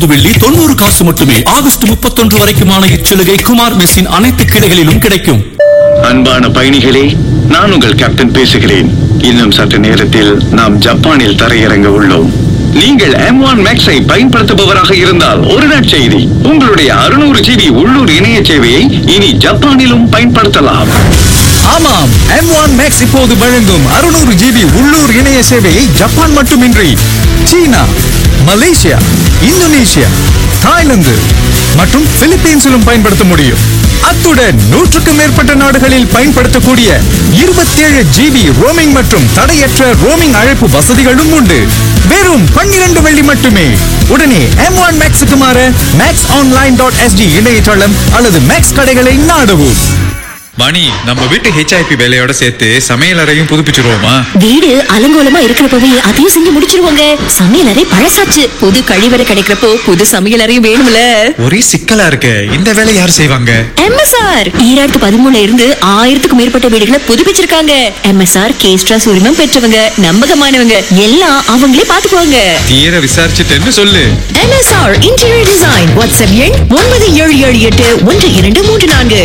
வெள்ளி தொண்ணூறு காசு மட்டுமே ஆகஸ்ட் முப்பத்தொன்று வரைக்குமான இச்சலுகை குமார் மெஸ்ஸின் அனைத்து கிளைகளிலும் கிடைக்கும் அன்பான பயணிகளே நான் உங்கள் கேப்டன் பேசுகிறேன் இன்னும் சற்று நேரத்தில் நாம் ஜப்பானில் தரையிறங்க உள்ளோம் நீங்கள் எம் ஒன் மேக்ஸை பயன்படுத்துபவராக இருந்தால் ஒரு நற்செய்தி உங்களுடைய அறுநூறு ஜிபி உள்ளூர் இணைய சேவையை இனி ஜப்பானிலும் பயன்படுத்தலாம் ஆமாம் M1 Max இப்போது வழங்கும் 600 ஜிபி உள்ளூர் இணைய சேவையை ஜப்பான் மட்டுமின்றி சீனா மலேசியா இந்தோனேஷியா தாய்லாந்து மற்றும் பிலிப்பீன்ஸிலும் பயன்படுத்த முடியும் அத்துடன் நூற்றுக்கும் மேற்பட்ட நாடுகளில் பயன்படுத்தக்கூடிய 27 ஜிபி ரோமிங் மற்றும் தடையற்ற ரோமிங் அழைப்பு வசதிகளும் உண்டு வெறும் 12 வெள்ளி மட்டுமே உடனே M1 Maxக்கு மாற மேக்ஸ் ஆன்லைன் டாட் எஸ்டி இணையதளம் அல்லது மேக்ஸ் கடைகளை நாடவும் மணி நம்ம வீட்டு ஹெச்ஐபி வேலையோட சேர்த்து சமையல் அறையும் புதுப்பிச்சிருவோமா வீடு அலங்கோலமா இருக்கிறப்பவே அதையும் செஞ்சு முடிச்சிருவாங்க சமையலறை பழசாச்சு புது கழிவறை கிடைக்கிறப்போ புது சமையலறையும் வேணும்ல ஒரே சிக்கலா இருக்கு இந்த வேலை யார் செய்வாங்க எம்எஸ்ஆர் ஈராயிரத்து பதிமூணுல இருந்து ஆயிரத்துக்கும் மேற்பட்ட வீடுகளை புதுப்பிச்சிருக்காங்க எம்எஸ்ஆர் கேஸ்ட்ராஸ் உரிமம் பெற்றவங்க நம்பகமானவங்க எல்லாம் அவங்களே பாத்துக்குவாங்க தீர விசாரிச்சுட்டேன்னு சொல்லு எம்எஸ்ஆர் இன்டீரியர் டிசைன் வாட்ஸ்அப் எண் ஒன்பது ஏழு ஏழு எட்டு ஒன்று இரண்டு மூன்று நான்கு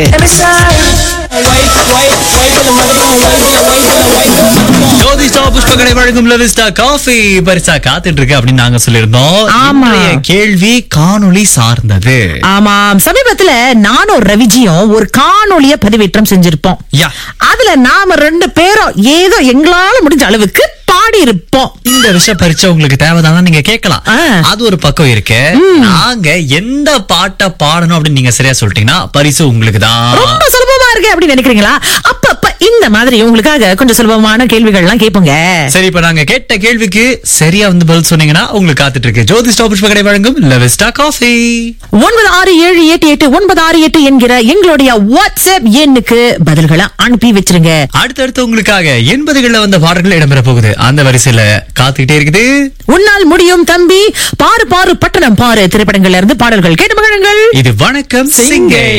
ஜோதிஷா புஷ்பகடை வழங்கும் லவிஸ்டா காஃபி பரிசா காத்துட்டு இருக்கு அப்படின்னு நாங்க சொல்லியிருந்தோம் ஆமா. இன்றைய கேள்வி காணொளி சார்ந்தது ஆமாம் சமீபத்துல நானும் ரவிஜியும் ஒரு காணொளிய பதிவேற்றம் செஞ்சிருப்போம் யா. அதுல நாம ரெண்டு பேரும் ஏதோ எங்களால முடிஞ்ச அளவுக்கு பாடி இருப்போம் இந்த விஷயம் பரிச்சை உங்களுக்கு தேவைதானா நீங்க கேட்கலாம் ஆ. அது ஒரு பக்கம் இருக்கு நாங்க எந்த பாட்டை பாடணும் அப்படின்னு நீங்க சரியா சொல்லிட்டீங்கன்னா பரிசு உங்களுக்கு தான் ரொம்ப சுலபமா இருக்கு அப்படின்னு நினைக்கிறீங்களா அப்பப்ப இந்த மாதிரி உங்களுக்காக கொஞ்சம் சுலபமான கேள்விகள் எல்லாம் கேட்போங்க சரி இப்ப நாங்க கேட்ட கேள்விக்கு சரியா வந்து பதில் சொன்னீங்கன்னா உங்களுக்கு காத்துட்டு இருக்கு ஜோதி ஸ்டாப் புஷ்பகடை வழங்கும் லவிஸ்டா காஃபி ஒன்பது ஆறு ஏழு எட்டு எட்டு ஒன்பது ஆறு எட்டு என்கிற எங்களுடைய வாட்ஸ்அப் எண்ணுக்கு பதில்களை அனுப்பி வச்சிருங்க அடுத்தடுத்து உங்களுக்காக எண்பதுகள்ல வந்த பாடல்கள் இடம்பெற போகுது அந்த வரிசையில காத்துக்கிட்டே இருக்குது உன்னால் முடியும் தம்பி பாரு பாரு பட்டணம் பாரு திரைப்படங்கள்ல இருந்து பாடல்கள் கேட்டு மகிழுங்கள் இது வணக்கம் சிங்கை